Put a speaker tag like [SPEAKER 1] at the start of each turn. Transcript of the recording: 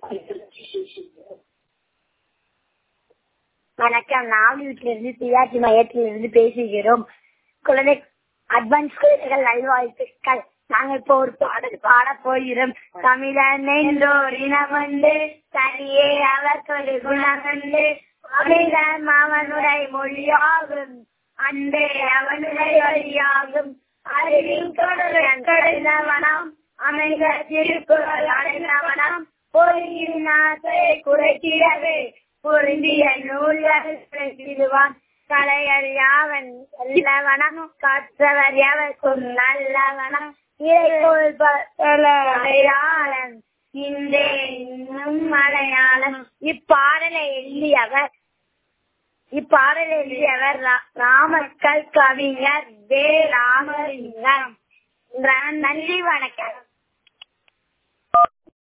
[SPEAKER 1] வணக்கம் நாவலூர்ல இருந்து சியாச்சி மையத்தில் இருந்து பேசுகிறோம் குழந்தை அட்வான்ஸ் குழந்தைகள் நல்வாழ்த்துக்கள் நாங்க இப்போ ஒரு பாடல் பாட போகிறோம் தமிழன் என்றோர் இனமண்டு தனியே அவர்கள் குணமண்டு தமிழன் அவனுடைய மொழியாகும் அன்பே அவனுடைய வழியாகும் அறிவின் தொடர் கடந்தவனம் அமைந்த திருக்குறள் அடைந்தவனம் பொறியின் ஆசை குறைக்கிறவே பொருந்திய நூல்கள் பிறந்திடுவான் கலையறியாவன் நல்லவனம் கற்றவர் எவர்க்கும் நல்லவனம் இறைகோள் அடையாளம் இன்றே இன்னும் அடையாளம் இப்பாடலை எழுதியவர் இப்பாடலை எழுதியவர் ராமக்கல் கவிஞர் வே ராமலிங்கம் நன்றி வணக்கம்